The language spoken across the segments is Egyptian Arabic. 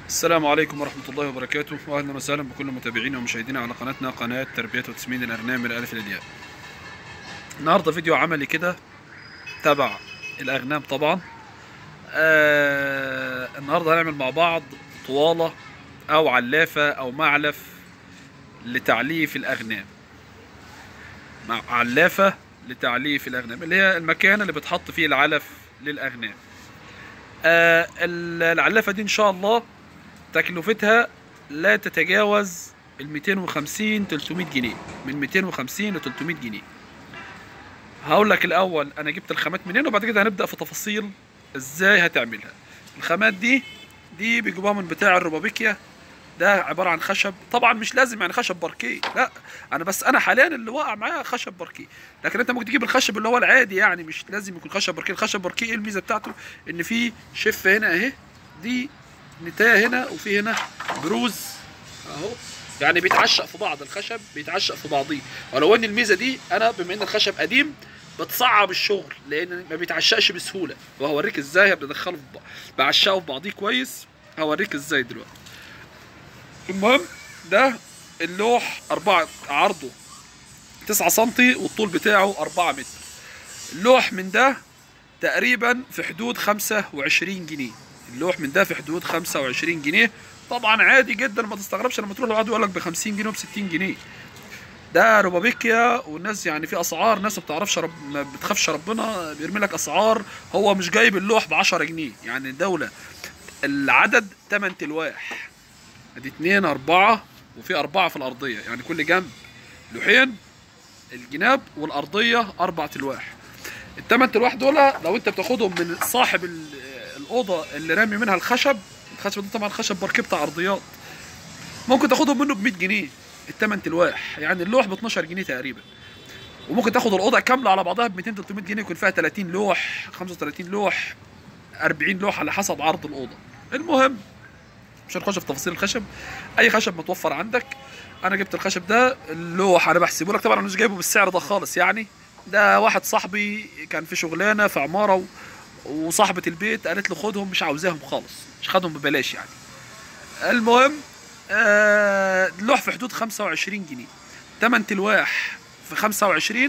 السلام عليكم ورحمة الله وبركاته وأهلا وسهلا بكل متابعينا ومشاهدينا على قناتنا قناة تربية وتسمين الأرنام من الألف للياء النهاردة فيديو عملي كده تبع الأغنام طبعا آه النهاردة هنعمل مع بعض طوالة أو علافة أو معلف لتعليف الأغنام مع علافة لتعليف الأغنام اللي هي المكان اللي بتحط فيه العلف للأغنام آه العلافة دي إن شاء الله تكلفتها لا تتجاوز ال 250 300 جنيه من 250 ل 300 جنيه هقول لك الاول انا جبت الخامات منين وبعد كده هنبدا في تفاصيل ازاي هتعملها الخامات دي دي بيجيبوها من بتاع الربابيكيا ده عباره عن خشب طبعا مش لازم يعني خشب باركيه لا انا بس انا حاليا اللي واقع معايا خشب باركيه لكن انت ممكن تجيب الخشب اللي هو العادي يعني مش لازم يكون خشب باركيه الخشب باركيه ايه الميزه بتاعته ان في شفه هنا اهي دي نتايه هنا وفي هنا بروز اهو يعني بيتعشق في بعض الخشب بيتعشق في بعضيه ولو ان الميزه دي انا بما ان الخشب قديم بتصعب الشغل لان ما بيتعشقش بسهوله وهوريك ازاي بدخله في بعض بعشقه في بعضيه كويس هوريك ازاي دلوقتي المهم ده اللوح أربعة عرضه تسعة سنتي والطول بتاعه أربعة متر اللوح من ده تقريبا في حدود خمسة وعشرين جنيه اللوح من ده في حدود 25 جنيه طبعا عادي جدا ما تستغربش لما تروح لواحد يقول لك ب 50 جنيه وب 60 جنيه ده روبابيكيا والناس يعني في اسعار ناس ما بتعرفش رب ما بتخافش ربنا بيرمي لك اسعار هو مش جايب اللوح ب 10 جنيه يعني الدوله العدد 8 الواح ادي 2 4 وفي أربعة في الأرضية يعني كل جنب لوحين الجناب والأرضية أربع تلواح الثمان تلواح دول لو أنت بتاخدهم من صاحب الاوضه اللي رامي منها الخشب الخشب ده طبعا خشب باركيه بتاع ارضيات ممكن تاخدهم منه ب 100 جنيه الثمن تلواح يعني اللوح ب 12 جنيه تقريبا وممكن تاخد الاوضه كامله على بعضها ب 200 300 جنيه يكون فيها 30 لوح 35 لوح 40 لوح على حسب عرض الاوضه المهم مش هنخش في تفاصيل الخشب اي خشب متوفر عندك انا جبت الخشب ده اللوح انا بحسبه لك طبعا انا مش جايبه بالسعر ده خالص يعني ده واحد صاحبي كان في شغلانه في عماره و... وصاحبة البيت قالت له خدهم مش عاوزاهم خالص مش خدهم ببلاش يعني المهم آه اللوح في حدود 25 جنيه تمن تلواح في 25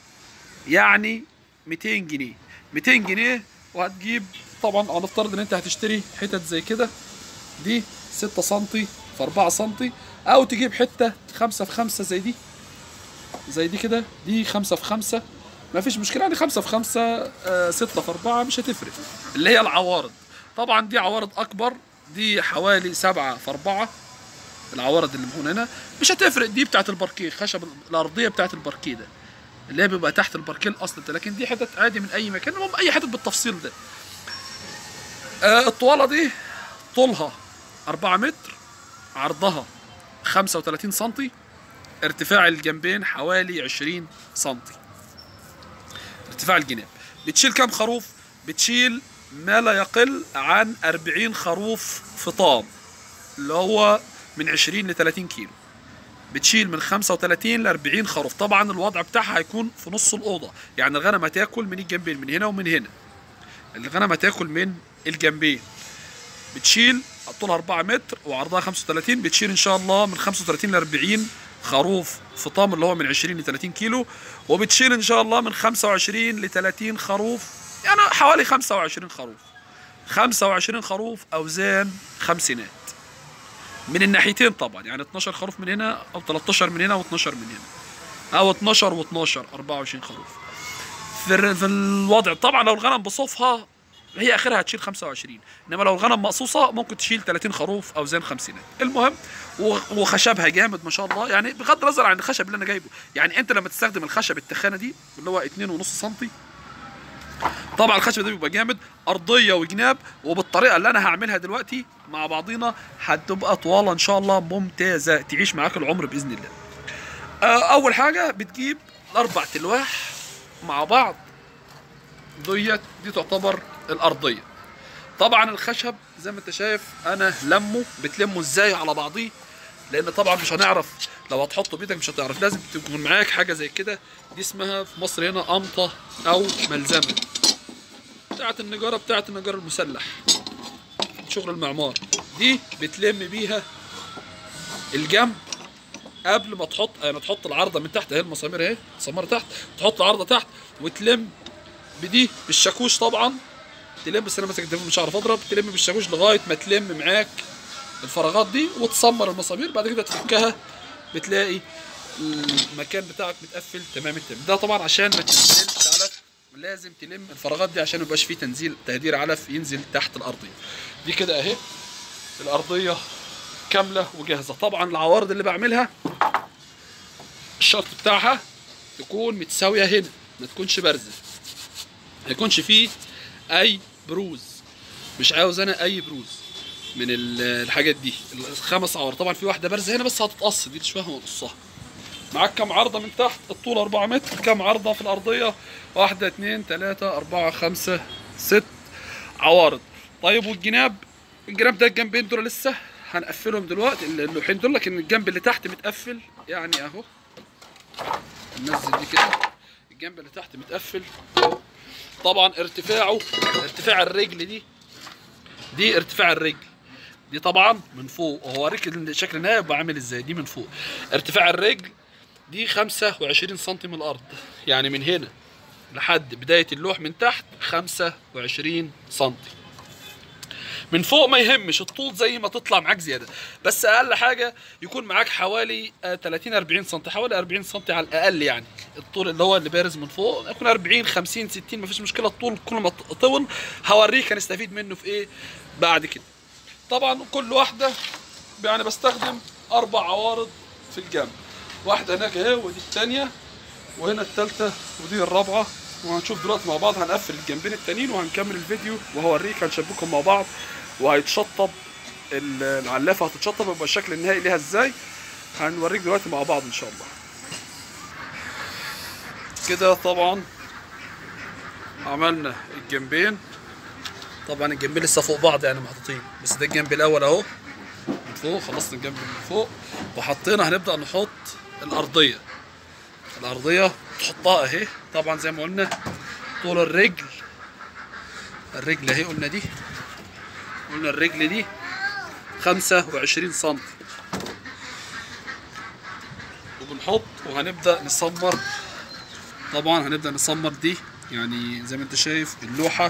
يعني 200 جنيه 200 جنيه وهتجيب طبعا هنفترض ان انت هتشتري حتت زي كده دي 6 سم في 4 سم او تجيب حته 5 في 5 زي دي زي دي كده دي 5 في 5 ما فيش مشكله يعني خمسة في خمسة آه ستة في أربعة مش هتفرق اللي هي العوارض طبعا دي عوارض أكبر دي حوالي سبعة في أربعة العوارض اللي هنا هنا مش هتفرق دي بتاعت الباركيه خشب الأرضية بتاعت الباركيه ده اللي هي بيبقى تحت الباركيه الأصل لكن دي حتت عادي من أي مكان المهم أي حتت بالتفصيل ده آه الطوالة دي طولها أربعة متر عرضها خمسة وتلاتين سنتي ارتفاع الجنبين حوالي عشرين سنتي ارتفاع الجناب بتشيل كام خروف بتشيل ما لا يقل عن 40 خروف فطام اللي هو من 20 ل 30 كيلو بتشيل من 35 ل 40 خروف طبعا الوضع بتاعها هيكون في نص الاوضه يعني الغنم هتاكل من الجنبين من هنا ومن هنا الغنم هتاكل من الجنبين بتشيل طولها 4 متر وعرضها 35 بتشيل ان شاء الله من 35 ل 40 خروف فطام اللي هو من 20 ل 30 كيلو وبتشيل ان شاء الله من 25 ل 30 خروف يعني حوالي 25 خروف 25 خروف اوزان خمسينات من الناحيتين طبعا يعني 12 خروف من هنا او 13 من هنا و12 من هنا او 12 و12 24 خروف في, في الوضع طبعا لو الغنم بصوفها هي اخرها هتشيل 25 انما لو الغنم مقصوصه ممكن تشيل 30 خروف اوزان خمسينات المهم وخشبها جامد ما شاء الله يعني بغض النظر عن الخشب اللي انا جايبه يعني انت لما تستخدم الخشب التخانه دي اللي هو 2.5 سم طبعا الخشب ده بيبقى جامد ارضيه وجناب وبالطريقه اللي انا هعملها دلوقتي مع بعضينا هتبقى طواله ان شاء الله ممتازه تعيش معاك العمر باذن الله اول حاجه بتجيب الاربع تلواح مع بعض ديت دي تعتبر الارضيه طبعا الخشب زي ما انت شايف انا لمه بتلمه ازاي على بعضيه لان طبعا مش هنعرف لو هتحطه بايدك مش هتعرف لازم تكون معاك حاجه زي كده دي اسمها في مصر هنا قمطه او ملزمه بتاعت النجاره بتاعت النجار المسلح شغل المعمار دي بتلم بيها الجنب قبل ما تحط يعني تحط العارضه من تحت اهي المسامير اهي مسمره تحت تحط العارضه تحت وتلم بدي بالشاكوش طبعا تلم بس انا ماسك التليفون مش عارف اضرب تلم بالشاكوش لغايه ما تلم معاك الفراغات دي وتسمر المسامير بعد كده تفكها بتلاقي المكان بتاعك متقفل تمام التمام ده طبعا عشان ما تنزلش علف لازم تلم الفراغات دي عشان ما يبقاش فيه تنزيل تهدير علف ينزل تحت الارضيه دي كده اهي الارضيه كامله وجاهزه طبعا العوارض اللي بعملها الشرط بتاعها تكون متساويه هنا ما تكونش بارزه ما يكونش فيه اي بروز مش عاوز انا اي بروز من ال- الحاجات دي الخمس عوارض طبعا في واحده بارزه هنا بس هتتقص دي شويه ونقصها معاك كام عرضه من تحت الطول 4 متر كام عرضه في الارضيه واحده اتنين تلاته اربعه خمسه ست عوارض طيب والجناب الجناب ده الجنبين دول لسه هنقفلهم دلوقتي اللوحين دول لكن الجنب اللي تحت متقفل يعني اهو ننزل دي كده الجنب اللي تحت متقفل أهو. طبعا ارتفاعه ارتفاع الرجل دي دي ارتفاع الرجل دي طبعا من فوق وهوريك الشكل النهائي يبقى عامل ازاي دي من فوق ارتفاع الرجل دي 25 سم من الارض يعني من هنا لحد بداية اللوح من تحت 25 سم من فوق ما يهمش الطول زي ما تطلع معاك زياده بس اقل حاجه يكون معاك حوالي آه، 30 40 سم حوالي 40 سم على الاقل يعني الطول اللي هو اللي بارز من فوق يكون 40 50 60 مفيش مشكله الطول كل ما طول هوريك هنستفيد منه في ايه بعد كده طبعا كل واحده يعني بستخدم اربع عوارض في الجنب واحده هناك اهي ودي الثانيه وهنا الثالثه ودي الرابعه وهنشوف دلوقتي مع بعض هنقفل الجنبين التانيين وهنكمل الفيديو وهوريك هنشبكهم مع بعض وهيتشطب ال- العلافه هتتشطب يبقى الشكل النهائي ليها ازاي هنوريك دلوقتي مع بعض ان شاء الله كده طبعا عملنا الجنبين طبعا الجنبين لسه فوق بعض يعني محطوطين بس ده الجنب الاول اهو من فوق خلصنا الجنب من فوق وحطينا هنبدا نحط الارضيه الارضيه تحطها اهي طبعا زي ما قلنا طول الرجل الرجل اهي قلنا دي قلنا الرجل دي 25 سم وبنحط وهنبدا نسمر طبعا هنبدا نسمر دي يعني زي ما انت شايف اللوحه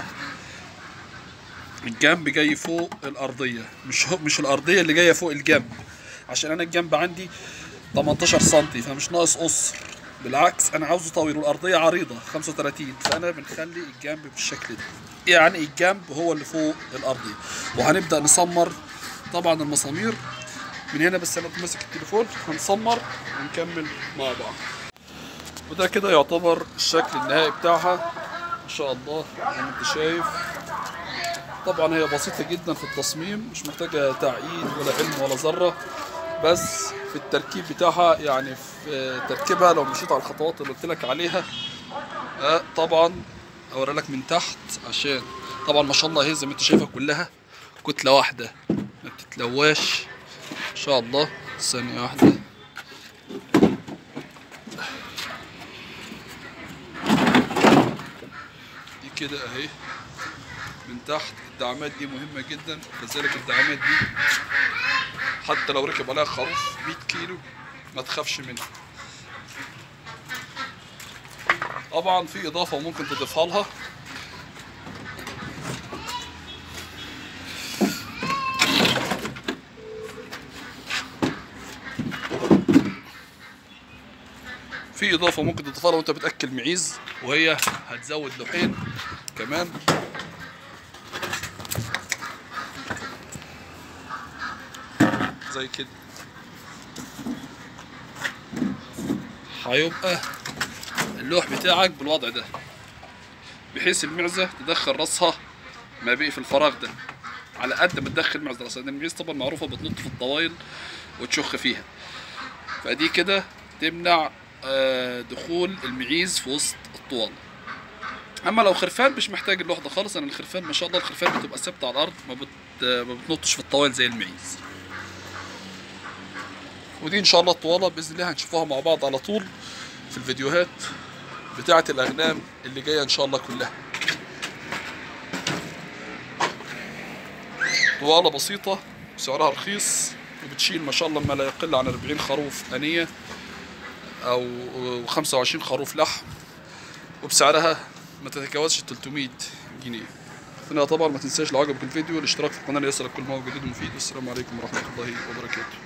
الجنب جاي فوق الارضيه مش هو مش الارضيه اللي جايه فوق الجنب عشان انا الجنب عندي 18 سم فمش ناقص قصر بالعكس انا عاوزه طويل والارضيه عريضه 35 فانا بنخلي الجنب بالشكل ده يعني الجنب هو اللي فوق الارضيه وهنبدا نسمر طبعا المسامير من هنا بس انا ماسك التليفون هنسمر ونكمل مع بعض وده كده يعتبر الشكل النهائي بتاعها ان شاء الله زي ما انت شايف طبعا هي بسيطة جدا في التصميم مش محتاجة تعقيد ولا علم ولا ذرة بس في التركيب بتاعها يعني في تركيبها لو مشيت على الخطوات اللي قلت لك عليها آه، طبعا اوري لك من تحت عشان طبعا ما شاء الله هي زي ما انت شايفها كلها كتلة واحدة ما بتتلواش ان شاء الله ثانية واحدة دي كده اهي من تحت الدعامات دي مهمة جدا كذلك الدعامات دي حتى لو ركب عليها خروف 100 كيلو ما تخافش منها طبعا في اضافة ممكن تضيفها لها في اضافه ممكن تضيفها لها وانت بتاكل معيز وهي هتزود لوحين كمان زي كده هيبقى اللوح بتاعك بالوضع ده بحيث المعزه تدخل راسها ما بقي في الفراغ ده على قد ما تدخل معزه راسها لان المعيز طبعا معروفه بتنط في الطوايل وتشخ فيها فدي كده تمنع آه، دخول المعيز في وسط الطوال اما لو خرفان مش محتاج اللوح ده خالص انا الخرفان ما شاء الله الخرفان بتبقى ثابته على الارض ما, بت... ما بتنطش في الطوال زي المعيز ودي ان شاء الله الطواله باذن الله هنشوفوها مع بعض على طول في الفيديوهات بتاعه الاغنام اللي جايه ان شاء الله كلها طواله بسيطه سعرها رخيص وبتشيل ما شاء الله ما لا يقل عن 40 خروف أنية أو 25 خروف لحم وبسعرها ما تتجاوزش 300 جنيه هنا طبعا ما تنساش لو عجبك الفيديو الاشتراك في القناة ليصلك كل ما هو جديد ومفيد والسلام عليكم ورحمة الله وبركاته